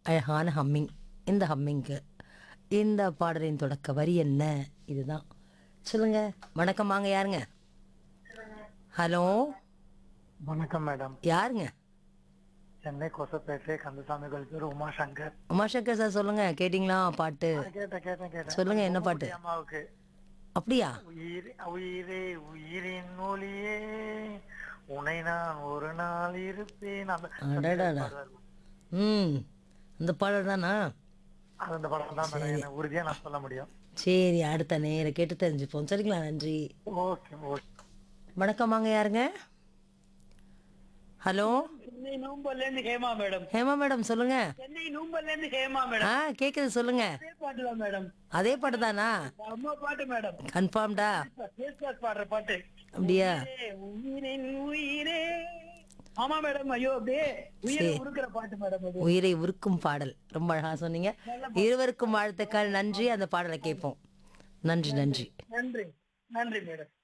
அழகான ஹம்மிங் இந்த ஹம்மிங்க்கு இந்த பாடலின் தொடக்க வரி என்ன இதுதான் சொல்லுங்க வணக்கம் வாங்க யாருங்க ஹலோ வணக்கம் மேடம் யாருங்க சென்னை கொசப்பேட்டை கந்தசாமி பேர் உமாசங்கர் உமாசங்கர் சார் சொல்லுங்க கேட்டிங்களா பாட்டு கேட்டேன் கேட்டேன் கேட்டேன் சொல்லுங்க என்ன பாட்டு அம்மாவுக்கு அப்படியா உயிர் உயிரே உயிரின் மொழியே உன்னை நான் ஒரு நாள் இருப்பேன் அந்த அடடடா ம் இந்த பாடல் தானா அது அந்த படம் தான் மேடம் என்ன உறுதியா நான் சொல்ல முடியும் சரி அடுத்த நேர கேட்டு தெரிஞ்சுப்போம் சரிங்களா நன்றி ஓகே ஓகே வணக்கம் வாங்க யாருங்க ஹலோ சென்னை நூம்பல்ல இருந்து ஹேமா மேடம் ஹேமா மேடம் சொல்லுங்க சென்னை நூம்பல்ல இருந்து ஹேமா மேடம் ஆ கேக்குது சொல்லுங்க அதே பாட்டு தான் மேடம் அதே பாட்டு தானா அம்மா பாட்டு மேடம் கன்ஃபார்ம்டா கேஸ்தாஸ் பாடுற பாட்டு அப்படியா உயிரே, உயிரின் உயிரே ஆமா மேடம் ஐயோ அப்படியே உயிரை சரி. உருக்குற பாட்டு மேடம் அது உயிரை உருக்கும் பாடல் ரொம்ப அழகா சொன்னீங்க இருவருக்கும் வாழ்த்துக்கள் நன்றி அந்த பாடலை கேட்போம் நன்றி நன்றி நன்றி நன்றி மேடம்